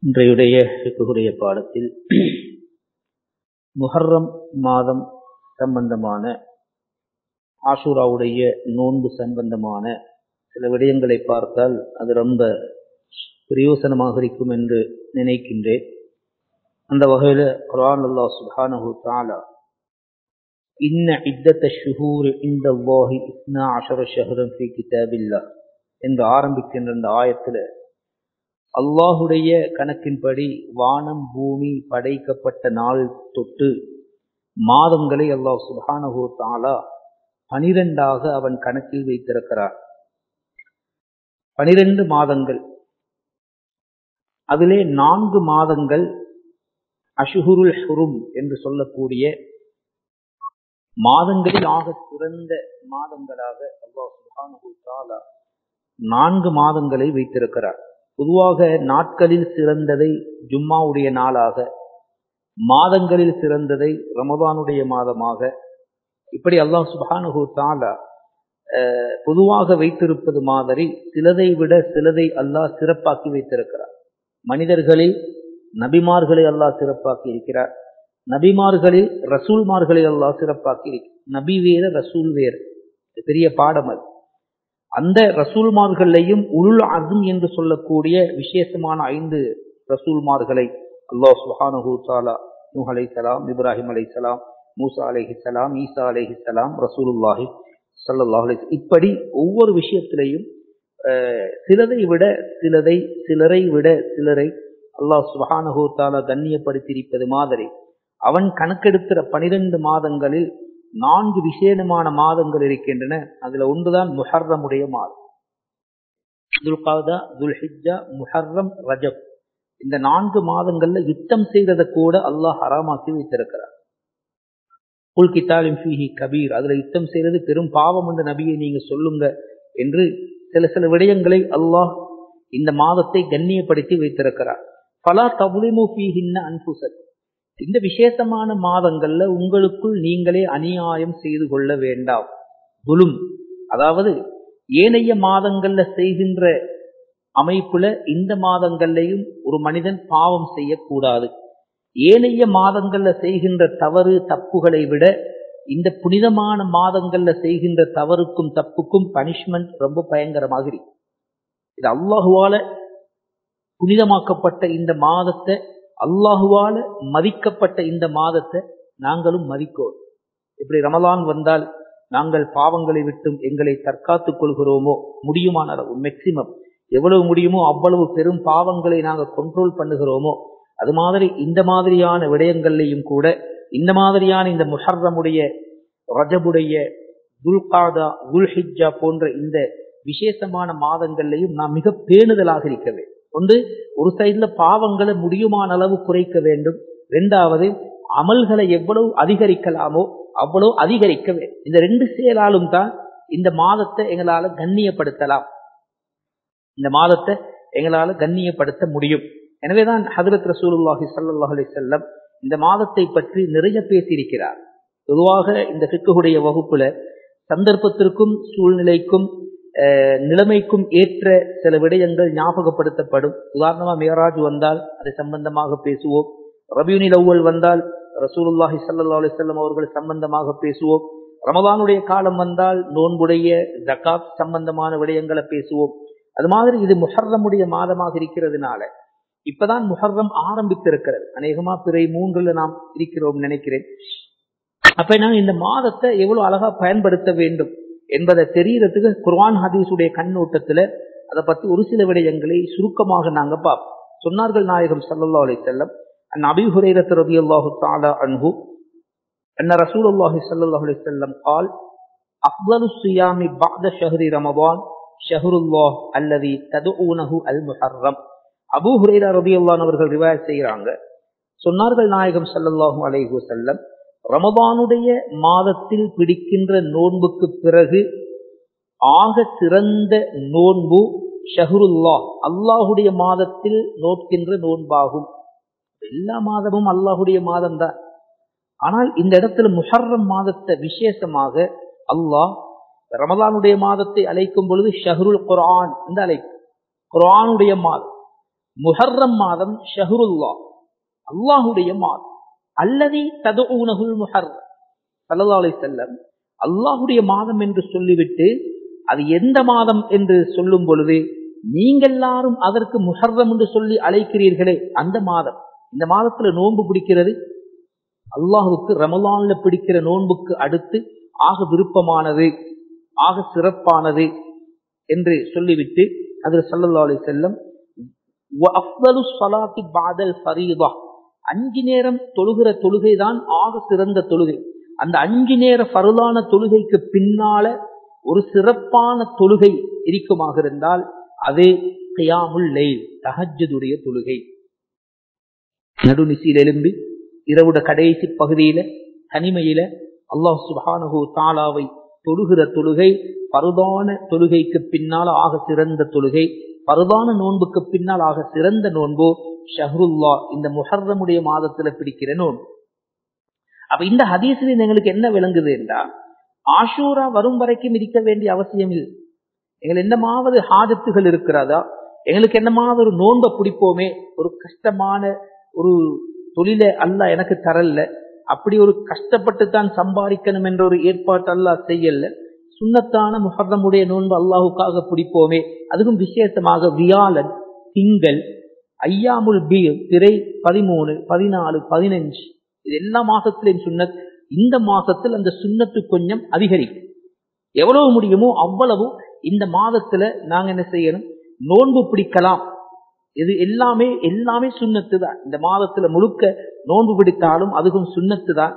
இன்றையுடைய இருக்கக்கூடிய பாடத்தில் முஹர்ரம் மாதம் சம்பந்தமான ஆஷூராவுடைய நோன்பு சம்பந்தமான சில விடயங்களை பார்த்தால் அது ரொம்ப பிரயோசனமாக இருக்கும் என்று நினைக்கின்றேன் அந்த வகையில் குரான் அல்லா சுபானஹு தாலா இன்ன இத்தத்த ஷுஹூர் இந்த அல்லாஹி இஸ்னா அஷர ஷஹரம் ஃபி கிதாபில்லா என்று ஆரம்பிக்கின்ற அந்த ஆயத்தில் அல்லாஹுடைய கணக்கின்படி வானம் பூமி படைக்கப்பட்ட நாள் தொட்டு மாதங்களை அல்லாஹ் சுபானஹூ தாலா பனிரெண்டாக அவன் கணக்கில் வைத்திருக்கிறார் பனிரெண்டு மாதங்கள் அதிலே நான்கு மாதங்கள் அஷுகுருல் ஹுரும் என்று சொல்லக்கூடிய மாதங்களில் ஆக சிறந்த மாதங்களாக அல்லாஹ் சுபானஹூ தாலா நான்கு மாதங்களை வைத்திருக்கிறார் பொதுவாக நாட்களில் சிறந்ததை ஜும்மாவுடைய நாளாக மாதங்களில் சிறந்ததை ரமதானுடைய மாதமாக இப்படி அல்லாஹ் சுபானுகு தாலா பொதுவாக வைத்திருப்பது மாதிரி சிலதை விட சிலதை அல்லாஹ் சிறப்பாக்கி வைத்திருக்கிறார் மனிதர்களில் நபிமார்களை அல்லாஹ் சிறப்பாக்கி இருக்கிறார் நபிமார்களில் ரசூல்மார்களை அல்லாஹ் சிறப்பாக்கி இருக்கிறார் நபி வேற ரசூல் வேறு பெரிய பாடம் அது அந்த ரசூல்மார்களையும் உருள் அசும் என்று சொல்லக்கூடிய விசேஷமான ஐந்து ரசூல்மார்களை அல்லாஹ் சுஹானஹூ தாலா நூஹ் அலை சலாம் இப்ராஹிம் அலை சலாம் மூசா அலைஹி சலாம் ஈசா அலைஹி சலாம் ரசூலுல்லாஹி சல்லாஹ் அலை இப்படி ஒவ்வொரு விஷயத்திலையும் சிலதை விட சிலதை சிலரை விட சிலரை அல்லாஹ் சுஹானஹூ தாலா கண்ணியப்படுத்தியிருப்பது மாதிரி அவன் கணக்கெடுக்கிற பனிரெண்டு மாதங்களில் நான்கு விசேடமான மாதங்கள் இருக்கின்றன அதுல ஒன்றுதான் முஹர்ரமுடைய மாதம் துல்காதா துல்ஹிஜா முஹர்ரம் ரஜப் இந்த நான்கு மாதங்கள்ல யுத்தம் செய்ததை கூட அல்லாஹ் ஹராமாக்கி வைத்திருக்கிறார் புல் கித்தாலிம் ஃபீஹி கபீர் அதுல யுத்தம் செய்யறது பெரும் பாவம் என்ற நபியை நீங்க சொல்லுங்க என்று சில சில விடயங்களை அல்லாஹ் இந்த மாதத்தை கண்ணியப்படுத்தி வைத்திருக்கிறார் பலா தபுலிமு ஃபீஹின்ன அன்புசத் இந்த விசேஷமான மாதங்கள்ல உங்களுக்குள் நீங்களே அநியாயம் செய்து கொள்ள வேண்டாம் துலும் அதாவது ஏனைய மாதங்கள்ல செய்கின்ற அமைப்புல இந்த மாதங்கள்லையும் ஒரு மனிதன் பாவம் செய்யக்கூடாது ஏனைய மாதங்கள்ல செய்கின்ற தவறு தப்புகளை விட இந்த புனிதமான மாதங்கள்ல செய்கின்ற தவறுக்கும் தப்புக்கும் பனிஷ்மெண்ட் ரொம்ப பயங்கரமாக இருக்கு இது அல்லாஹுவால புனிதமாக்கப்பட்ட இந்த மாதத்தை அல்லாஹுவால மதிக்கப்பட்ட இந்த மாதத்தை நாங்களும் மதிக்கோம் இப்படி ரமலான் வந்தால் நாங்கள் பாவங்களை விட்டும் எங்களை தற்காத்துக் கொள்கிறோமோ முடியுமான அளவு மேக்சிமம் எவ்வளவு முடியுமோ அவ்வளவு பெரும் பாவங்களை நாங்கள் கண்ட்ரோல் பண்ணுகிறோமோ அது மாதிரி இந்த மாதிரியான விடயங்கள்லையும் கூட இந்த மாதிரியான இந்த முஹர்ரமுடைய ரஜபுடைய துல்காதா துல்ஹிஜா போன்ற இந்த விசேஷமான மாதங்கள்லையும் நாம் மிக பேணுதலாக இருக்க வேண்டும் ஒன்று ஒரு சைட்ல பாவங்களை முடியுமான அளவு குறைக்க வேண்டும் ரெண்டாவது அமல்களை எவ்வளவு அதிகரிக்கலாமோ அவ்வளவு அதிகரிக்க வேண்டும் இந்த ரெண்டு செயலாலும் தான் இந்த மாதத்தை எங்களால கண்ணியப்படுத்தலாம் இந்த மாதத்தை எங்களால கண்ணியப்படுத்த முடியும் எனவேதான் ஹதரத் ரசூலுல்லாஹி சல்லாஹ் அலி செல்லம் இந்த மாதத்தை பற்றி நிறைய பேசியிருக்கிறார் பொதுவாக இந்த சிக்குடைய வகுப்புல சந்தர்ப்பத்திற்கும் சூழ்நிலைக்கும் நிலைமைக்கும் ஏற்ற சில விடயங்கள் ஞாபகப்படுத்தப்படும் உதாரணமா மேராஜ் வந்தால் அது சம்பந்தமாக பேசுவோம் ரபியூனில் அவ்வல் வந்தால் ரசூலுல்லாஹி சல்லா அலிசல்லம் அவர்கள் சம்பந்தமாக பேசுவோம் ரமதானுடைய காலம் வந்தால் நோன்புடைய ஜக்காத் சம்பந்தமான விடயங்களை பேசுவோம் அது மாதிரி இது முஹர்ரமுடைய மாதமாக இருக்கிறதுனால இப்பதான் முஹர்ரம் ஆரம்பித்திருக்கிறது அநேகமா பிறை மூன்றுல நாம் இருக்கிறோம் நினைக்கிறேன் அப்ப நான் இந்த மாதத்தை எவ்வளவு அழகா பயன்படுத்த வேண்டும் என்பதை தெரியறதுக்கு குர்வான் ஹதீஸுடைய கண்ணோட்டத்துல அதை பத்தி ஒரு சில விடயங்களை சுருக்கமாக நாங்க பார்ப்போம் சொன்னார்கள் நாயகம் சல்லா அலி செல்லம் அன் அபி ஹுரேரத் ரபி அல்லாஹு தாலா அன்ஹு அன்ன ரசூல் அல்லாஹி சல்லாஹ் அலி செல்லம் கால் அஃதலு சுயாமி பாத ஷஹரி ரமபான் ஷஹருல்லாஹ் அல்லதி ததுஊனஹு அல் முஹர்ரம் அபு ஹுரேரா ரபி அல்லான் அவர்கள் ரிவாயத் செய்கிறாங்க சொன்னார்கள் நாயகம் சல்லல்லாஹு அலைஹு செல்லம் ரமபானுடைய மாதத்தில் பிடிக்கின்ற நோன்புக்கு பிறகு ஆக சிறந்த நோன்பு ஷஹருல்லா அல்லாஹுடைய மாதத்தில் நோக்கின்ற நோன்பாகும் எல்லா மாதமும் அல்லாஹுடைய மாதம் தான் ஆனால் இந்த இடத்துல முஹர்ரம் மாதத்தை விசேஷமாக அல்லாஹ் ரமதானுடைய மாதத்தை அழைக்கும் பொழுது ஷஹருல் குரான் என்று அழைக்கும் குரானுடைய மாதம் முஹர்ரம் மாதம் ஷஹருல்லா அல்லாஹுடைய மாதம் அல்லதி ததுனகுல் முஹர்ரம் சல்லா அலி செல்லம் அல்லாஹுடைய மாதம் என்று சொல்லிவிட்டு அது எந்த மாதம் என்று சொல்லும் பொழுது நீங்கள் எல்லாரும் அதற்கு முஹர்ரம் என்று சொல்லி அழைக்கிறீர்களே அந்த மாதம் இந்த மாதத்துல நோன்பு பிடிக்கிறது அல்லாஹுக்கு ரமலான்ல பிடிக்கிற நோன்புக்கு அடுத்து ஆக விருப்பமானது ஆக சிறப்பானது என்று சொல்லிவிட்டு அதில் சல்லா அலி செல்லம் அஞ்சு நேரம் தொழுகிற தொழுகை தான் ஆக சிறந்த தொழுகை அந்த அஞ்சு நேர பருளான தொழுகைக்கு பின்னால ஒரு சிறப்பான தொழுகை இருக்குமாக இருந்தால் அது கியாமுல் லெயில் தஹஜதுடைய தொழுகை நடுநிசையில் எழும்பி இரவுட கடைசி பகுதியில தனிமையில அல்லாஹ் சுபானு தாலாவை தொழுகிற தொழுகை பருதான தொழுகைக்கு பின்னால் ஆக சிறந்த தொழுகை பருதான நோன்புக்கு பின்னால் ஆக சிறந்த நோன்பு ஷஹருல்லா இந்த முஹர்ரமுடைய மாதத்துல பிடிக்கிற நோன்பு அப்ப இந்த ஹதீஸில் எங்களுக்கு என்ன விளங்குது என்றால் ஆஷூரா வரும் வரைக்கும் இருக்க வேண்டிய அவசியம் இல்லை எங்களுக்கு என்னமாவது ஹாஜத்துகள் இருக்கிறதா எங்களுக்கு என்னமாவது ஒரு நோன்பை பிடிப்போமே ஒரு கஷ்டமான ஒரு தொழிலை அல்ல எனக்கு தரல அப்படி ஒரு கஷ்டப்பட்டு தான் சம்பாதிக்கணும் என்ற ஒரு ஏற்பாட்டு அல்லா செய்யல சுண்ணத்தான முஹர்ரமுடைய நோன்பு அல்லாஹுக்காக பிடிப்போமே அதுவும் விசேஷமாக வியாழன் திங்கள் ஐயாமுல் பீர் திரை பதிமூணு பதினாலு பதினஞ்சு இது எல்லா மாசத்திலையும் சுண்ணத் இந்த மாசத்தில் அந்த சுண்ணத்து கொஞ்சம் அதிகரிக்கும் எவ்வளவு முடியுமோ அவ்வளவு இந்த மாதத்துல நாங்க என்ன செய்யணும் நோன்பு பிடிக்கலாம் இது எல்லாமே எல்லாமே சுண்ணத்து தான் இந்த மாதத்துல முழுக்க நோன்பு பிடித்தாலும் அதுவும் சுண்ணத்து தான்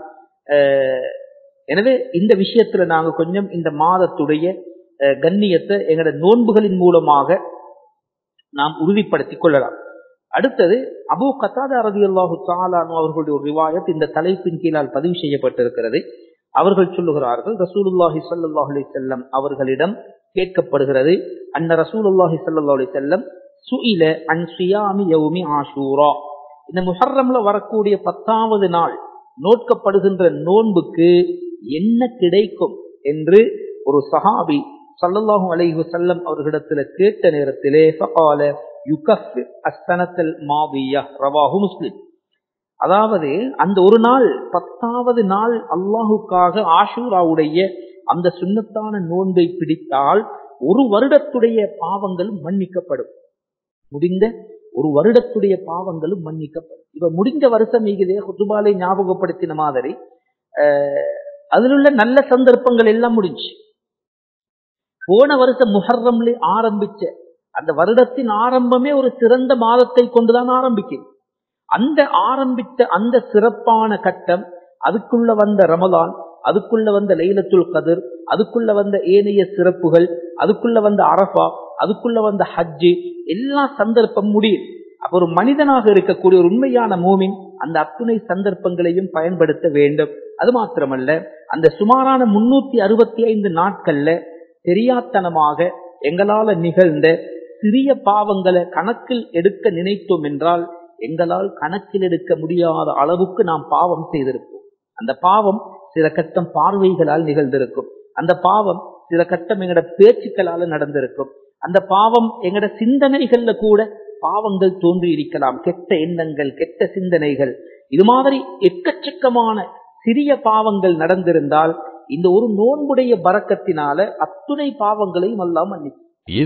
எனவே இந்த விஷயத்துல நாங்க கொஞ்சம் இந்த மாதத்துடைய கண்ணியத்தை எங்களோட நோன்புகளின் மூலமாக நாம் உறுதிப்படுத்திக் கொள்ளலாம் அடுத்தது அபு கத்தாதா ரதி அல்லாஹு தாலானு அவர்களுடைய ஒரு ரிவாயத் இந்த தலைப்பின் கீழால் பதிவு செய்யப்பட்டிருக்கிறது அவர்கள் சொல்லுகிறார்கள் ரசூலுல்லாஹி சல்லாஹ் அலி செல்லம் அவர்களிடம் கேட்கப்படுகிறது அன்ன ரசூலுல்லாஹி சல்லா அலி செல்லம் சுயில அன் சுயாமி யவுமி ஆஷூரா இந்த முஹர்ரம்ல வரக்கூடிய பத்தாவது நாள் நோட்கப்படுகின்ற நோன்புக்கு என்ன கிடைக்கும் என்று ஒரு சஹாபி சல்லல்லாஹு அலைஹி வஸல்லம் அவர்களிடத்துல கேட்ட நேரத்திலே ஃபகால யுகஃபிர் அஸ்ஸனத்தல் மாவியா ரவாஹு முஸ்லிம் அதாவது அந்த ஒரு நாள் பத்தாவது நாள் அல்லாஹுக்காக ஆஷூராவுடைய அந்த சுண்ணத்தான நோன்பை பிடித்தால் ஒரு வருடத்துடைய பாவங்களும் மன்னிக்கப்படும் முடிந்த ஒரு வருடத்துடைய பாவங்களும் மன்னிக்கப்படும் இப்ப முடிந்த வருஷம் மிகுதே குத்துபாலை ஞாபகப்படுத்தின மாதிரி அதில் உள்ள நல்ல சந்தர்ப்பங்கள் எல்லாம் முடிஞ்சு போன வருஷம் முஹர்ரம்ல ஆரம்பிச்ச அந்த வருடத்தின் ஆரம்பமே ஒரு சிறந்த மாதத்தை கொண்டுதான் ஆரம்பிக்கும் அந்த ஆரம்பித்த அந்த சிறப்பான கட்டம் அதுக்குள்ள வந்த ரமலான் அதுக்குள்ள வந்த லைலத்துல் கதிர் அதுக்குள்ள வந்த ஏனைய சிறப்புகள் அதுக்குள்ள வந்த அரபா அதுக்குள்ள வந்த ஹஜ்ஜு எல்லா சந்தர்ப்பம் முடியும் அப்ப ஒரு மனிதனாக இருக்கக்கூடிய ஒரு உண்மையான மூமின் அந்த அத்துணை சந்தர்ப்பங்களையும் பயன்படுத்த வேண்டும் அது மாத்திரமல்ல அந்த சுமாரான முன்னூத்தி அறுபத்தி ஐந்து நாட்கள்ல தெரியாத்தனமாக எங்களால நிகழ்ந்த சிறிய பாவங்களை கணக்கில் எடுக்க நினைத்தோம் என்றால் எங்களால் கணக்கில் எடுக்க முடியாத அளவுக்கு நாம் பாவம் செய்திருப்போம் அந்த பாவம் சில கட்டம் பார்வைகளால் நிகழ்ந்திருக்கும் அந்த பாவம் சில கட்டம் எங்கட பேச்சுக்களால நடந்திருக்கும் அந்த பாவம் எங்கட சிந்தனைகள்ல கூட பாவங்கள் தோன்றி இருக்கலாம் கெட்ட எண்ணங்கள் கெட்ட சிந்தனைகள் இது மாதிரி எக்கச்சக்கமான சிறிய பாவங்கள் நடந்திருந்தால் இந்த ஒரு நோன்புடைய பறக்கத்தினால அத்துணை பாவங்களையும் எல்லாம் மன்னிக்கும்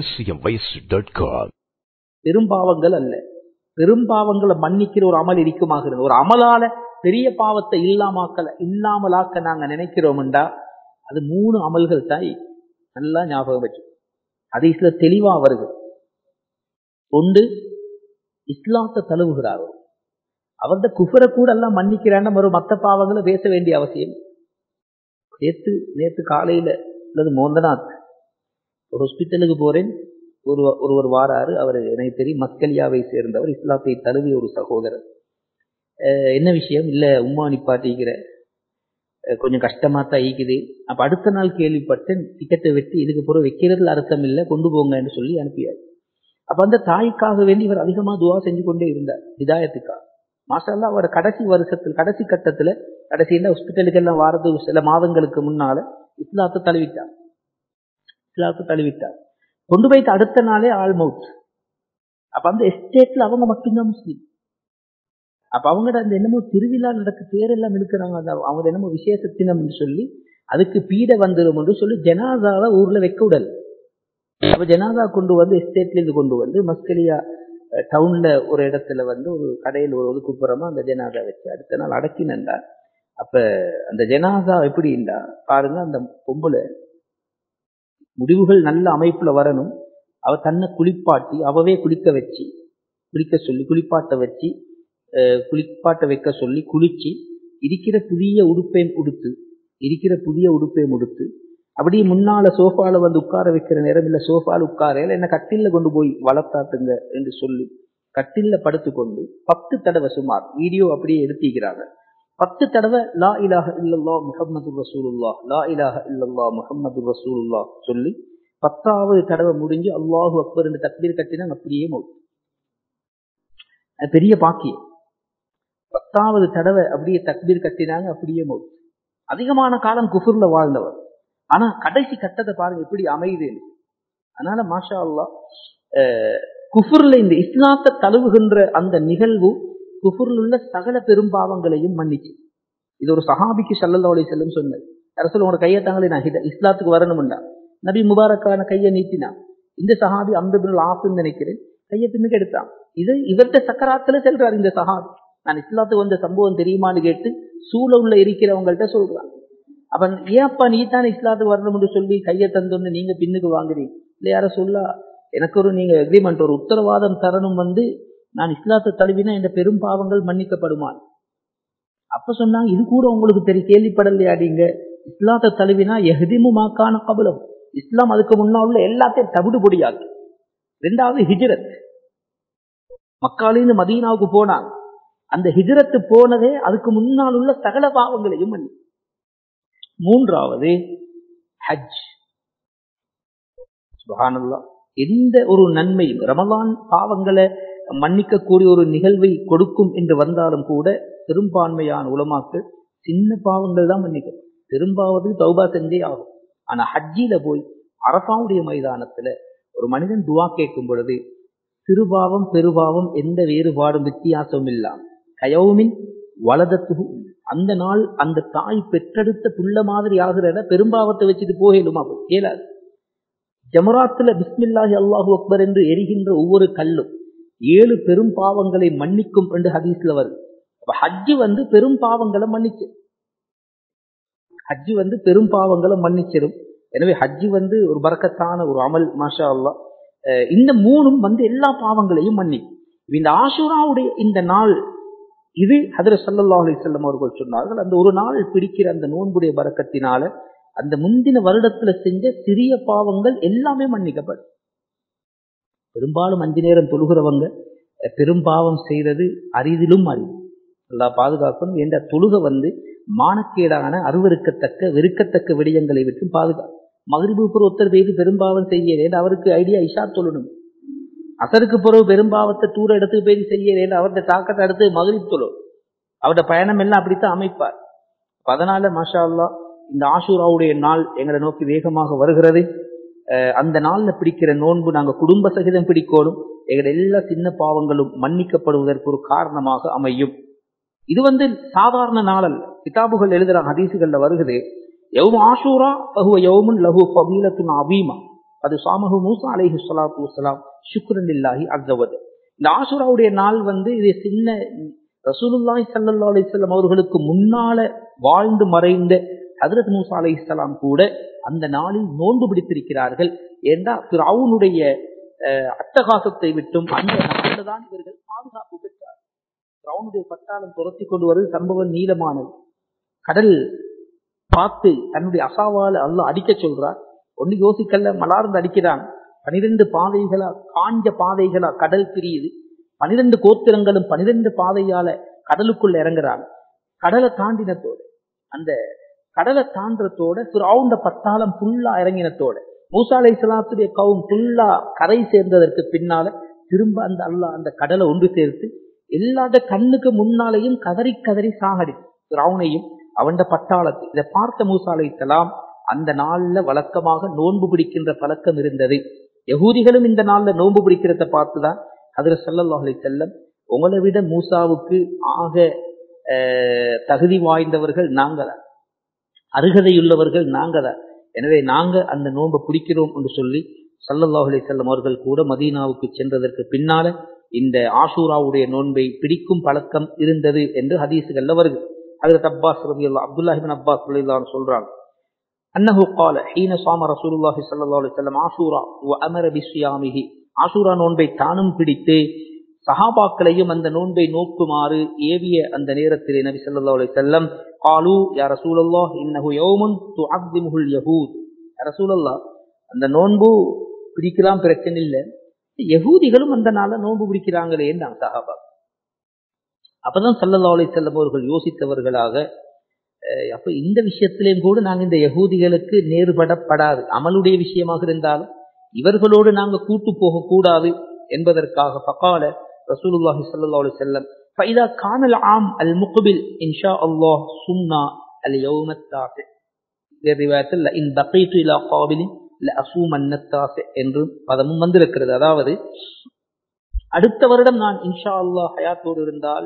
பெரும்பாவங்கள் அல்ல பெரும்பாவங்களை மன்னிக்கிற ஒரு அமல் இருக்குமாக ஒரு அமலால பெரிய பாவத்தை இல்லாமக்கல இல்லாமலாக்க நாங்க நினைக்கிறோம்டா அது மூணு அமல்கள் தான் நல்லா ஞாபகம் வச்சு ஹதீஸ்ல தெளிவா வருது ஒன்று இஸ்லாத்தை தழுவுகிறார் அவர்த குஃபரை கூட எல்லாம் மன்னிக்கிறான்னு ஒரு மற்ற பாவங்களை பேச வேண்டிய அவசியம் நேத்து நேத்து காலையில அல்லது மோந்தநாத் ஒரு ஹாஸ்பிட்டலுக்கு போறேன் ஒரு ஒருவர் வாராரு அவர் எனக்கு தெரியும் மக்களியாவை சேர்ந்தவர் இஸ்லாத்தை தழுவிய ஒரு சகோதரர் என்ன விஷயம் இல்ல உமா நிப்பாட்டிக்கிற கொஞ்சம் கஷ்டமா தான் ஈக்குது அப்ப அடுத்த நாள் கேள்விப்பட்டேன் டிக்கெட்டை வெட்டி இதுக்கு பிறகு வைக்கிறதுல அர்த்தம் இல்லை கொண்டு போங்கன்னு சொல்லி அனுப்பியார் அப்ப அந்த தாய்க்காக வேண்டி இவர் அதிகமா துவா செஞ்சு கொண்டே இருந்தார் ஹிதாயத்துக்காக மாஷால்லா அவர் கடைசி வருஷத்தில் கடைசி கட்டத்துல கடைசியில ஹாஸ்பிட்டலுக்கு எல்லாம் வாரது சில மாதங்களுக்கு முன்னால இஸ்லாத்தை தழுவிட்டார் இஸ்லாத்தை தழுவிட்டார் கொண்டு போய்த்து அடுத்த நாளே ஆல் மவுத் அப்ப அந்த எஸ்டேட்ல அவங்க மட்டும்தான் முஸ்லீம் அப்ப அவங்கட அந்த என்னமோ திருவிழா நடக்க பேரெல்லாம் இருக்கிறாங்க அந்த அவங்க என்னமோ விசேஷத்தினம்னு சொல்லி அதுக்கு பீட வந்துடும் என்று சொல்லி ஜனாதாவை ஊர்ல வைக்க விடல் அப்ப ஜனாதா கொண்டு வந்து எஸ்டேட்ல இருந்து கொண்டு வந்து மஸ்கலியா டவுன்ல ஒரு இடத்துல வந்து ஒரு கடையில் ஒரு ஒதுக்குப்புறமா அந்த ஜனாதா வச்சு அடுத்த நாள் அடக்கினண்டா அப்ப அந்த ஜனாதா எப்படின்னா பாருங்க அந்த பொம்பளை முடிவுகள் நல்ல அமைப்புல வரணும் அவ தன்னை குளிப்பாட்டி அவவே குளிக்க வச்சு குளிக்க சொல்லி குளிப்பாட்ட வச்சு குளிப்பாட்ட வைக்க சொல்லி குளிச்சு இருக்கிற புதிய உடுப்பையும் உடுத்து இருக்கிற புதிய உடுப்பையும் உடுத்து அப்படியே முன்னால சோஃபால வந்து உட்கார வைக்கிற நேரம் இல்ல சோஃபால உட்கார என்ன கட்டில்ல கொண்டு போய் வளர்த்தாட்டுங்க என்று சொல்லி கட்டில்ல படுத்துக்கொண்டு பத்து தடவை சுமார் வீடியோ அப்படியே எடுத்திக்கிறாங்க பத்து தடவை லா இலாஹ இல்லல்லா முஹம்மது ரசூலுல்லா லா இலாஹ இல்லல்லா முஹம்மது ரசூலுல்லா சொல்லி பத்தாவது தடவை முடிஞ்சு அல்லாஹு அக்பர் என்று தக்பீர் கட்டினா அப்படியே மௌத் பெரிய பாக்கியம் பத்தாவது தடவை அப்படியே தக்பீர் கட்டினாங்க அப்படியே மௌத் அதிகமான காலம் குஃபுர்ல வாழ்ந்தவர் ஆனா கடைசி கட்டத்தை பாருங்க எப்படி அமையுது அதனால மாஷா அல்லா குஃபுர்ல இந்த இஸ்லாத்தை தழுவுகின்ற அந்த நிகழ்வு குஃபுர்ல உள்ள சகல பெரும்பாவங்களையும் மன்னிச்சு இது ஒரு சஹாபிக்கு சல்லல்லா அலி செல்லும் சொன்னது அரசு உங்களோட கையை தாங்களே நான் இஸ்லாத்துக்கு வரணும்டா நபி முபாரக்கான கையை நீட்டினான் இந்த சஹாபி அம்பபின் ஆசுன்னு நினைக்கிறேன் கையை பின்னுக்கு எடுத்தான் இது இவர்கிட்ட சக்கராத்துல செல்றார் இந்த சஹாபி நான் இஸ்லாத்துக்கு வந்த சம்பவம் தெரியுமான்னு கேட்டு சூழ உள்ள இருக்கிறவங்கள்ட்ட சொல்றான் அப்ப ஏன்ப்பா நீ தானே இஸ்லாத்துக்கு வரணும்னு சொல்லி கையை தந்தோன்னு நீங்க பின்னுக்கு வாங்குறீங்க இல்லை யார சொல்ல எனக்கு ஒரு நீங்க அக்ரிமெண்ட் ஒரு உத்தரவாதம் தரணும் வந்து நான் இஸ்லாத்தை தழுவினா இந்த பெரும் பாவங்கள் மன்னிக்கப்படுமா அப்ப சொன்னாங்க இது கூட உங்களுக்கு தெரியும் கேள்விப்படலையாடிங்க இஸ்லாத்தை தழுவினா எஹதிமுமாக்கான கபலம் இஸ்லாம் அதுக்கு முன்னா உள்ள எல்லாத்தையும் தவிடு பொடியாக்கு ரெண்டாவது ஹிஜ்ரத் மக்காலின்னு மதீனாவுக்கு போனாங்க அந்த ஹிஜ்ரத்து போனதே அதுக்கு முன்னால் உள்ள சகல பாவங்களையும் மன்னி மூன்றாவது ஹஜ் சுபஹானல்லா எந்த ஒரு நன்மையும் ரமலான் பாவங்களை மன்னிக்கக்கூடிய ஒரு நிகழ்வை கொடுக்கும் என்று வந்தாலும் கூட பெரும்பான்மையான உலமாக்கள் சின்ன பாவங்கள் தான் மன்னிக்கும் திரும்பாவது தௌபா செஞ்சே ஆகும் ஆனா ஹஜ்ஜில போய் அரபாவுடைய மைதானத்துல ஒரு மனிதன் துவா கேட்கும் பொழுது சிறுபாவம் பெருபாவம் எந்த வேறுபாடும் வித்தியாசமும் இல்லாம கயவுமின் வலதத்து அந்த நாள் அந்த தாய் பெற்றெடுத்த புள்ள மாதிரி ஆகிறத பெரும்பாவத்தை வச்சுட்டு போகலுமா கேளாது ஜமராத்துல பிஸ்மில்லாஹி அல்லாஹூ அக்பர் என்று எரிகின்ற ஒவ்வொரு கல்லும் ஏழு பெரும் பாவங்களை மன்னிக்கும் என்று ஹதீஸ்ல வருது அப்ப ஹஜ்ஜு வந்து பெரும் பாவங்களை மன்னிச்சு ஹஜ்ஜு வந்து பெரும் பாவங்களை மன்னிச்சிடும் எனவே ஹஜ்ஜு வந்து ஒரு பறக்கத்தான ஒரு அமல் மாஷா அல்லா இந்த மூணும் வந்து எல்லா பாவங்களையும் மன்னிக்கும் இந்த ஆசுராவுடைய இந்த நாள் இது ஹதர சல்லா அலி செல்லம் அவர்கள் சொன்னார்கள் அந்த ஒரு நாள் பிடிக்கிற அந்த நோன்புடைய பறக்கத்தினால அந்த முந்தின வருடத்துல செஞ்ச சிறிய பாவங்கள் எல்லாமே மன்னிக்கப்படும் பெரும்பாலும் அஞ்சு நேரம் தொழுகிறவங்க பெரும்பாவம் செய்யறது அரிதிலும் அரிது எல்லா பாதுகாக்கணும் என்ற தொழுக வந்து மானக்கேடான அருவருக்கத்தக்க வெறுக்கத்தக்க விடயங்களை விட்டு பாதுகாக்கும் மகிழ்வு ஒருத்தர் செய்து பெரும்பாவம் செய்ய அவருக்கு ஐடியா இஷா சொல்லணும் அசருக்கு பிறகு பெரும்பாவத்தை தூர எடுத்து போய் செய்ய அவருடைய தாக்கத்தை அடுத்து மகிழ்ச்சி தொழும் அவருடைய பயணம் எல்லாம் அப்படித்தான் அமைப்பார் அதனால மாஷா அல்லா இந்த ஆசூராவுடைய நாள் எங்களை நோக்கி வேகமாக வருகிறது அந்த நாள்ல பிடிக்கிற நோன்பு நாங்க குடும்ப சகிதம் பிடிக்கணும் எங்களுடைய எல்லா சின்ன பாவங்களும் மன்னிக்கப்படுவதற்கு ஒரு காரணமாக அமையும் இது வந்து சாதாரண நாள் அல்ல கிதாபுகள் எழுதுற ஹதீசுகள்ல வருகிறது எவும் ஆஷூரா பகுவ யவுமுன் லஹு பபீலத்துன் அபீமா அது சாமஹு மூசா அலைஹி ஸலாத்து வஸலாம் ஷுக்ரன் லில்லாஹி அஸ்ஸவஜ இந்த ஆஷூராவுடைய நாள் வந்து இது சின்ன ரசூலுல்லாஹி ஸல்லல்லாஹு அலைஹி வஸல்லம் அவர்களுக்கு முன்னால வாழ்ந்து மறைந்த ஹஜரத் மூசா அலைஹிஸ்ஸலாம் கூட அந்த நாளில் நோன்பு பிடித்திருக்கிறார்கள் ஏண்டா ஃபிரௌனுடைய அட்டகாசத்தை விட்டும் அந்த நாளில் தான் இவர்கள் பாதுகாப்பு பெற்றார் ஃபிரௌனுடைய பட்டாளம் துரத்தி கொண்டு வருவது சம்பவம் நீளமானது கடல் பார்த்து தன்னுடைய அசாவால அல்ல அடிக்க சொல்றார் ஒண்ணு யோசிக்கல மலார்ந்து அடிக்கிறான் பனிரெண்டு பாதைகளா காஞ்ச பாதைகளா கடல் பிரியுது பனிரெண்டு கோத்திரங்களும் பனிரெண்டு பாதையால கடலுக்குள்ள இறங்குறாங்க கடலை தாண்டினத்தோடு அந்த கடலை தாண்டத்தோட சிறாவுண்ட பத்தாளம் ஃபுல்லா இறங்கினத்தோட மூசாலை இஸ்லாத்துடைய கவும் ஃபுல்லா கரை சேர்ந்ததற்கு பின்னால திரும்ப அந்த அல்லா அந்த கடலை ஒன்று சேர்த்து எல்லாத கண்ணுக்கு முன்னாலேயும் கதறி கதறி சாகடி சிறாவுனையும் அவண்ட பட்டாளத்தை இதை பார்த்த மூசா அலை இஸ்லாம் அந்த நாள்ல வழக்கமாக நோன்பு பிடிக்கின்ற பழக்கம் இருந்தது யகூதிகளும் இந்த நாள்ல நோன்பு பிடிக்கிறத பார்த்துதான் அதில் சல்லல்லாஹு அலைஹி செல்லம் உங்களை விட மூசாவுக்கு ஆக தகுதி வாய்ந்தவர்கள் நாங்கள அருகதையுள்ளவர்கள் நாங்கள எனவே நாங்க அந்த நோன்பை பிடிக்கிறோம் என்று சொல்லி சல்லல்லாஹு அலைஹி செல்லம் அவர்கள் கூட மதீனாவுக்கு சென்றதற்கு பின்னால இந்த ஆஷூராவுடைய நோன்பை பிடிக்கும் பழக்கம் இருந்தது என்று ஹதீஸுகள்ல வருது அதில் அப்பாஸ் ரபி அல்லா அப்துல்லாஹிபின் அப்பாஸ் ரலில்லான்னு சொல்றாங்க أنه قال حين صام رسول الله صلى الله عليه وسلم عاشورا وأمر بصيامه ஆஷூரா நோன்பை தானும் பிடித்து சஹாபாக்களையும் அந்த நோன்பை நோக்குமாறு ஏவிய அந்த நேரத்திலே நபி ஸல்லல்லாஹு அலைஹி வஸல்லம் قالوا يا رسول الله انه يوم تعظمه اليهود يا رسول الله அந்த நோன்பு பிடிக்கலாம் பிரச்சனை இல்லை யகூதிகளும் அந்த நாள நோன்பு பிடிக்கிறாங்களே என்றாங்க சஹாபா அப்பதான் சல்லல்லா அலி செல்லம் அவர்கள் யோசித்தவர்களாக அப்ப இந்த விஷயத்திலேயும் கூட நாங்க இந்த யகூதிகளுக்கு நேர்படப்படாது அமலுடைய விஷயமாக இருந்தாலும் இவர்களோடு நாங்க கூட்டு போகக்கூடாது என்பதற்காக பகால ரசூலுல்லாஹி சல்லா அலி செல்லம் فإذا كان العام المقبل إن شاء الله سمنا اليوم التاسع الرواية إن بقيت إلى قابل لأصومن التاسع என்று பதமும் வந்திருக்கிறது அதாவது அடுத்த வருடம் நான் இன்ஷா அல்லாஹ் ஹயாத்தோடு இருந்தால்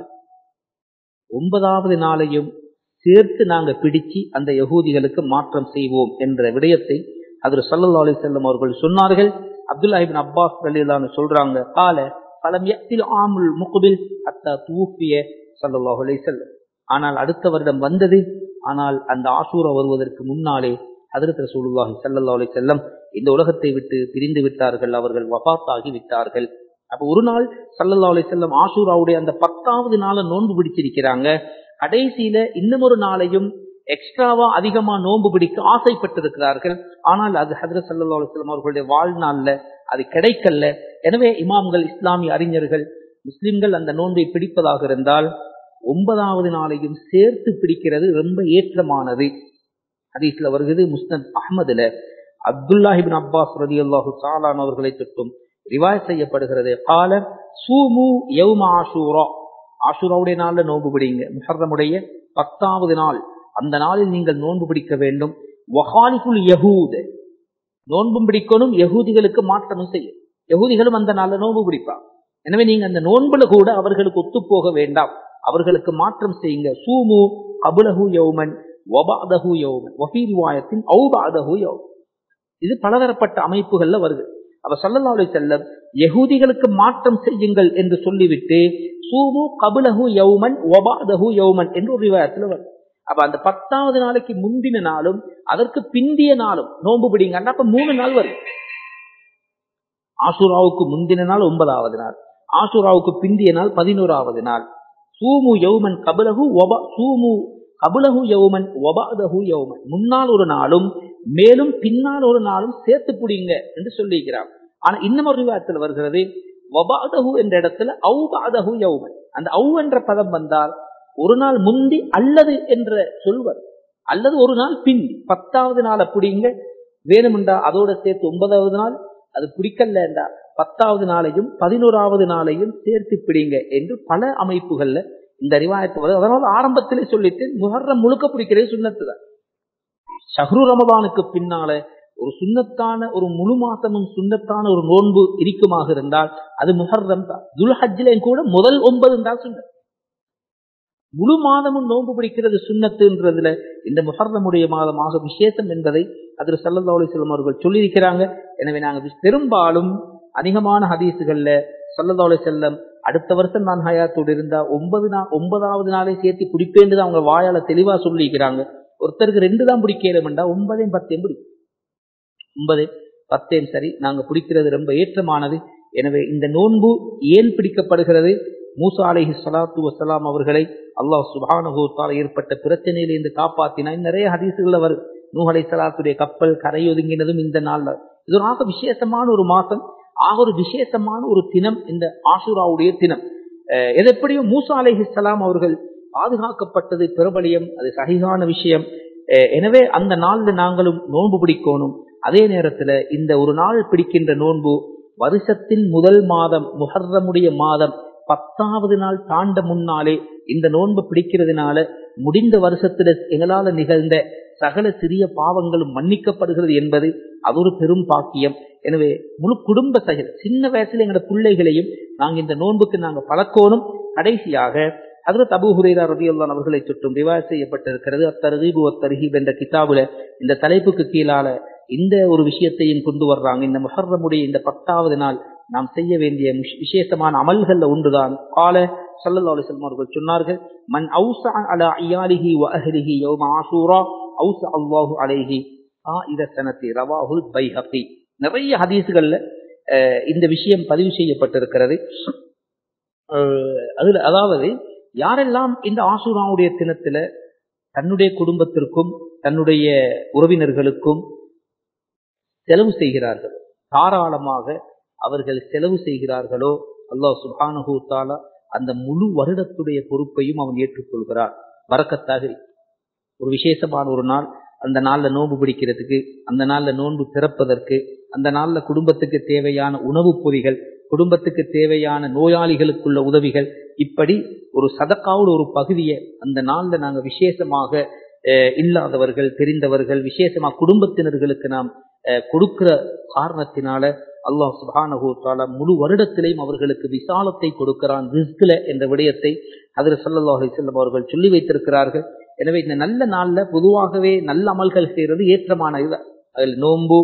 ஒன்பதாவது நாளையும் சேர்த்து நாங்க பிடிச்சு அந்த யகூதிகளுக்கு மாற்றம் செய்வோம் என்ற விடயத்தை அதில் சல்லா அலி செல்லம் அவர்கள் சொன்னார்கள் அப்துல்லாஹிபின் அப்பாஸ் அலிலான்னு சொல்றாங்க கால பலம் எத்தில் ஆமுல் முகுபில் அத்தா தூஃபிய சல்லாஹ் அலி செல்லம் ஆனால் அடுத்த வருடம் வந்தது ஆனால் அந்த ஆசூரா வருவதற்கு முன்னாலே ஹதரத் ரசூலுல்லாஹி சல்லா அலி செல்லம் இந்த உலகத்தை விட்டு பிரிந்து விட்டார்கள் அவர்கள் வபாத்தாகி விட்டார்கள் அப்ப ஒரு நாள் சல்லல்லா அலி செல்லம் ஆசூராவுடைய அந்த பத்தாவது நாளை நோன்பு பிடிச்சிருக்கிறாங்க கடைசியில இன்னும் ஒரு நாளையும் எக்ஸ்ட்ராவா அதிகமா நோன்பு பிடிக்க ஆசைப்பட்டிருக்கிறார்கள் ஆனால் அது ஹதரத் சல்லா அலுவலம் அவர்களுடைய வாழ்நாள்ல அது கிடைக்கல எனவே இமாம்கள் இஸ்லாமிய அறிஞர்கள் முஸ்லிம்கள் அந்த நோன்பை பிடிப்பதாக இருந்தால் ஒன்பதாவது நாளையும் சேர்த்து பிடிக்கிறது ரொம்ப ஏற்றமானது ஹதீஸ்ல வருகிறது முஸ்னத் அஹமதுல அப்துல்லாஹிபின் அப்பாஸ் ரதி அல்லாஹு சாலான் அவர்களை தொட்டும் ரிவாய் செய்யப்படுகிறது கால சூமு யௌம ஆஷூரா ஆஷூராவுடைய நாள்ல நோன்பு பிடிங்க முஹர்ரமுடைய பத்தாவது நாள் அந்த நாளில் நீங்கள் நோன்பு பிடிக்க வேண்டும் வஹாலிகுல் யஹூத் நோன்பும் பிடிக்கணும் யகூதிகளுக்கு மாற்றமும் செய்யும் யகூதிகளும் அந்த நாள்ல நோன்பு பிடிப்பாங்க எனவே நீங்க அந்த நோன்புல கூட அவர்களுக்கு ஒத்து போக வேண்டாம் அவர்களுக்கு மாற்றம் செய்யுங்க சூமு அபுலஹு யௌமன் ஒபாதஹு யௌமன் வஃபீரிவாயத்தின் ஔபாதஹு யௌமன் இது பலதரப்பட்ட அமைப்புகள்ல வருது அவ சல்லல்லாஹு செல்லம் யகூதிகளுக்கு மாற்றம் செய்யுங்கள் என்று சொல்லிவிட்டு சூமு கபுலஹு யௌமன் ஒபாதஹு யௌமன் என்று ஒரு விவாதத்துல வரும் அப்ப அந்த பத்தாவது நாளைக்கு முந்தின நாளும் அதற்கு பிந்திய நாளும் நோன்பு பிடிங்க அப்ப மூணு நாள் வரும் ஆசுராவுக்கு முந்தின நாள் ஒன்பதாவது நாள் ஆசுராவுக்கு பிந்திய நாள் பதினோராவது நாள் சூமு யௌமன் கபுலஹு ஒபா சூமு கபுலஹு யௌமன் ஒபாதஹு யௌமன் முன்னால் ஒரு நாளும் மேலும் பின்னால் ஒரு நாளும் சேர்த்து பிடிங்க என்று சொல்லியிருக்கிறார் ஆனா இன்னும் ஒரு விவாதத்தில் வருகிறது வபாதஹு என்ற இடத்துல ஔபாதஹு யௌமன் அந்த ஔ என்ற பதம் வந்தால் ஒரு நாள் முந்தி அல்லது என்ற சொல்வர் அல்லது ஒரு நாள் பிந்தி பத்தாவது நாள் பிடிங்க வேணுமெண்டா அதோட சேர்த்து ஒன்பதாவது நாள் அது பிடிக்கலண்டா பத்தாவது நாளையும் பதினோராவது நாளையும் சேர்த்து பிடிங்க என்று பல அமைப்புகள்ல இந்த அறிவாயத்தை வருது அதனால ஆரம்பத்திலே சொல்லிட்டு முகர்றம் முழுக்க பிடிக்கிறே சுண்ணத்து தான் ஷஹ்ரு ரமதானுக்கு பின்னால ஒரு சுண்ணத்தான ஒரு முழு மாசமும் சுண்ணத்தான ஒரு நோன்பு இருக்குமாக இருந்தால் அது முஹர்ரம் தான் துல்ஹஜ்லையும் கூட முதல் ஒன்பது தான் சுண்ணத் முழு மாதமும் நோன்பு பிடிக்கிறது சுண்ணத்துன்றதுல இந்த முஹர்ரமுடைய மாதமாக விசேஷம் என்பதை அதில் சல்லல்லா அலிஸ்லாம் அவர்கள் சொல்லியிருக்கிறாங்க எனவே நாங்கள் பெரும்பாலும் அதிகமான ஹதீஸுகள்ல சல்லல்லா அலி செல்லம் அடுத்த வருஷம் நான் ஹயாத்தோடு இருந்தா ஒன்பது நாள் ஒன்பதாவது நாளை சேர்த்து பிடிப்பேன்னு தான் அவங்க வாயால தெளிவா சொல்லிக்கிறாங்க ஒருத்தருக்கு ரெண்டு தான் பிடிக்கிறோம்டா ஒன்பதையும் பத்தையும் பிடிக்கும் ஒன்பது பத்தையும் சரி நாங்க பிடிக்கிறது ரொம்ப ஏற்றமானது எனவே இந்த நோன்பு ஏன் பிடிக்கப்படுகிறது மூசா அலஹி சலாத்து வசலாம் அவர்களை அல்லாஹ் சுபானுகத்தால் ஏற்பட்ட பிரச்சனையிலிருந்து காப்பாத்தினா நிறைய ஹதீசுகள்ல வரும் நூ அலை சலாத்துடைய கப்பல் கரையொதுங்கினதும் இந்த நாள்ல இது ஒரு ஆக விசேஷமான ஒரு மாசம் ஆக ஒரு விசேஷமான ஒரு தினம் இந்த ஆசுராவுடைய தினம் எது எப்படியும் மூசா அலஹி சலாம் அவர்கள் பாதுகாக்கப்பட்டது பிரபலியம் அது சகிகான விஷயம் எனவே அந்த நாள்ல நாங்களும் நோன்பு பிடிக்கணும் அதே நேரத்துல இந்த ஒரு நாள் பிடிக்கின்ற நோன்பு வருஷத்தின் முதல் மாதம் முஹர்ரமுடைய மாதம் பத்தாவது நாள் தாண்ட முன்னாலே இந்த நோன்பு பிடிக்கிறதுனால முடிந்த வருஷத்துல எங்களால நிகழ்ந்த சகல சிறிய பாவங்களும் மன்னிக்கப்படுகிறது என்பது அது ஒரு பெரும் பாக்கியம் எனவே முழு குடும்ப சகித சின்ன வயசுல எங்களோட பிள்ளைகளையும் நாங்க இந்த நோன்புக்கு நாங்க பழக்கணும் கடைசியாக அதில் தபு ஹுரேரா ரதியுல்லான் அவர்களை சுற்றும் ரிவாய் செய்யப்பட்டிருக்கிறது அத்தருகீபு அத்தருகீப் என்ற கிதாபுல இந்த தலைப்புக்கு கீழால இந்த ஒரு விஷயத்தையும் கொண்டு வர்றாங்க இந்த முஹர்ரமுடைய இந்த பத்தாவது நாள் நாம் செய்ய வேண்டிய முஷ்- விசேஷமான அமல்கள்ல ஒன்றுதான் கால ஸல்லல்லாஹு அலைஹி வஸல்லம் அவர்கள் சொன்னார்கள் மன் அவுஸா அலா இயாலிஹி வ அஹ்லிஹி யௌம ஆஷூரா அவுஸா அல்லாஹு அலைஹி ஆயிர சனத்தி ரவாஹுல் பைஹகி நிறைய ஹதீஸ்கள்ல அஹ், இந்த விஷயம் பதிவு செய்யப்பட்டிருக்கிறது அஹ், அதுல அதாவது யாரெல்லாம் இந்த ஆசூராவுடைய தினத்துல தன்னுடைய குடும்பத்திற்கும் தன்னுடைய உறவினர்களுக்கும் செலவு செய்கிறார்களோ தாராளமாக அவர்கள் செலவு செய்கிறார்களோ அல்லாஹ் சுப்ஹானஹு தஆலா அந்த முழு வருடத்துடைய பொறுப்பையும் அவன் ஏற்றுக்கொள்கிறான் வரக்கத்தாக ஒரு விசேஷமான ஒரு நாள் அந்த நாள்ல நோன்பு பிடிக்கிறதுக்கு அந்த நாள்ல நோன்பு திறப்பதற்கு அந்த நாள்ல குடும்பத்துக்கு தேவையான உணவுப் பொதிகள் குடும்பத்துக்கு தேவையான நோயாளிகளுக்குள்ள உதவிகள் இப்படி ஒரு சதக்காவோட ஒரு பகுதியை அந்த நாள்ல நாங்க விசேஷமாக அஹ், இல்லாதவர்கள் தெரிந்தவர்கள் விசேஷமா குடும்பத்தினர்களுக்கு நாம் அஹ், கொடுக்கிற காரணத்தினால அல்லாஹ் சுப்ஹானஹு தஆலா முழு வருடத்திலையும் அவர்களுக்கு விசாலத்தை கொடுக்கிறான் ரிஸ்க்ல என்ற விடயத்தை அதில் ஸல்லல்லாஹு அலைஹி வஸல்லம் அவர்கள் சொல்லி வைத்திருக்கிறார்கள் எனவே இந்த நல்ல நாள்ல பொதுவாகவே நல்ல அமல்கள் செய்யறது ஏற்றமான இது அதில் நோன்பு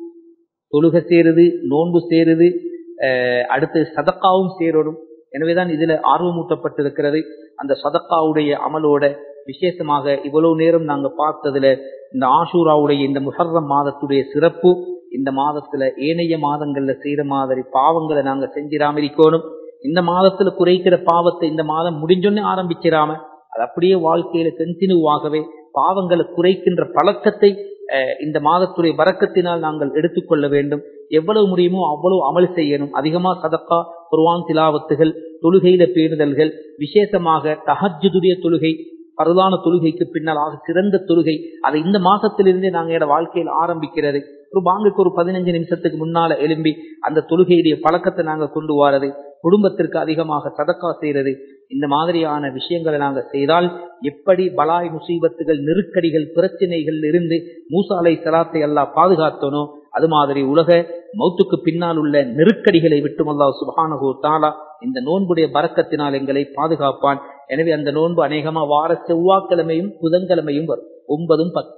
தொழுகை சேருது நோன்பு சேருது அஹ், அடுத்து சதக்காவும் சேரணும் எனவேதான் இதுல ஆர்வமூட்டப்பட்டிருக்கிறது அந்த சதக்காவுடைய அமலோட விசேஷமாக இவ்வளவு நேரம் நாங்க பார்த்ததுல இந்த ஆஷூராவுடைய இந்த முஹர்ரம் மாதத்துடைய சிறப்பு இந்த மாதத்துல ஏனைய மாதங்கள்ல செய்யற மாதிரி பாவங்களை நாங்க செஞ்சிராம இருக்கணும் இந்த மாதத்துல குறைக்கிற பாவத்தை இந்த மாதம் முடிஞ்சோன்னே ஆரம்பிச்சிராம அது அப்படியே வாழ்க்கையில கண்டினியூவாகவே பாவங்களை குறைக்கின்ற பழக்கத்தை அஹ், இந்த மாதத்துடைய வரக்கத்தினால் நாங்கள் எடுத்துக்கொள்ள வேண்டும் எவ்வளவு முடியுமோ அவ்வளவு அமல் செய்யணும் அதிகமா சதக்கா குர்ஆன் திலாவத்துகள் தொழுகையில பேணுதல்கள் விசேஷமாக தஹஜ்ஜுடைய தொழுகை பரதான தொழுகைக்கு பின்னால் ஆக சிறந்த தொழுகை அதை இந்த மாசத்திலிருந்தே நாங்க எங்க வாழ்க்கையில் ஆரம்பிக்கிறது ஒரு பாங்குக்கு ஒரு பதினஞ்சு நிமிஷத்துக்கு முன்னால எழும்பி அந்த தொழுகையுடைய பழக்கத்தை நாங்க கொண்டு வாரது குடும்பத்திற்கு அதிகமாக சதக்கா செய்யறது இந்த மாதிரியான விஷயங்களை நாங்க செய்தால் எப்படி பலாய் முசீபத்துகள் நெருக்கடிகள் பிரச்சனைகள் இருந்து மூசா அலை சலாத்தை அல்லாஹ் பாதுகாத்தனோ அது மாதிரி உலக மௌத்துக்கு பின்னால் உள்ள நெருக்கடிகளை விட்டும் அல்லாஹ் சுபஹானஹு தஆலா இந்த நோன்புடைய பறக்கத்தினால் எங்களை பாதுகாப்பான் எனவே அந்த நோன்பு அநேகமா வார செவ்வாய்க்கிழமையும் புதன்கிழமையும் வரும் ஒன்பதும் பத்து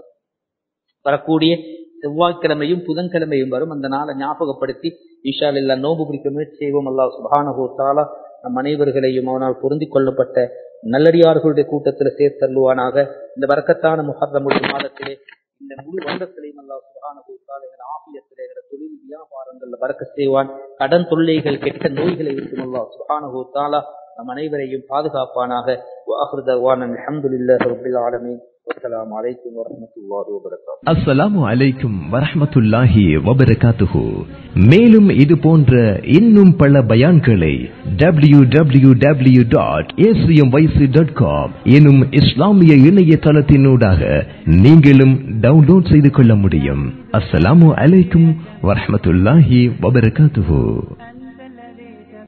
வரக்கூடிய செவ்வாய்க்கிழமையும் புதன்கிழமையும் வரும் அந்த நாளை ஞாபகப்படுத்தி ஈஷால் இல்லா நோன்பு பிடிக்க முயற்சி செய்வோம் அல்லாஹ் சுபஹானஹு தஆலா நம் அனைவர்களையும் அவனால் பொருந்திக் கொள்ளப்பட்ட நல்லடியார்களுடைய கூட்டத்தில் சேர்த்தருள்வானாக இந்த வரக்கத்தான முஹர்ரமுடைய மாதத்திலே இந்த முழு வருடத்திலையும் அல்லாஹ் சுபஹானஹு தஆலா எங்கள் ஆபியத்திலே எங்கள் தொழில் வியாபாரங்கள்ல பறக்க செய்வான் கடன் தொல்லைகள் கெட்ட நோய்களை விட்டும் அல்லாஹ் சுபஹானஹு தஆலா நம் அனைவரையும் பாதுகாப்பானாக வாஹிரு தவானா அல்ஹம்துலில்லாஹி ரப்பில் ஆலமீன் வஸ்ஸலாமு அலைக்கும் வரஹ்மத்துல்லாஹி வபரகாத்துஹு அஸ்ஸலாமு அலைக்கும் வரஹ்மத்துல்லாஹி வபரகாத்துஹு மேலும் இது போன்ற இன்னும் பல பயான்களை W W W dot dot com எனும் இஸ்லாமிய இணையதளத்தினூடாக நீங்களும் டவுன்லோட் செய்து கொள்ள முடியும் அஸ்ஸலாமு அலைக்கும் வரஹ்மத்துல்லாஹி வபரகாத்துஹு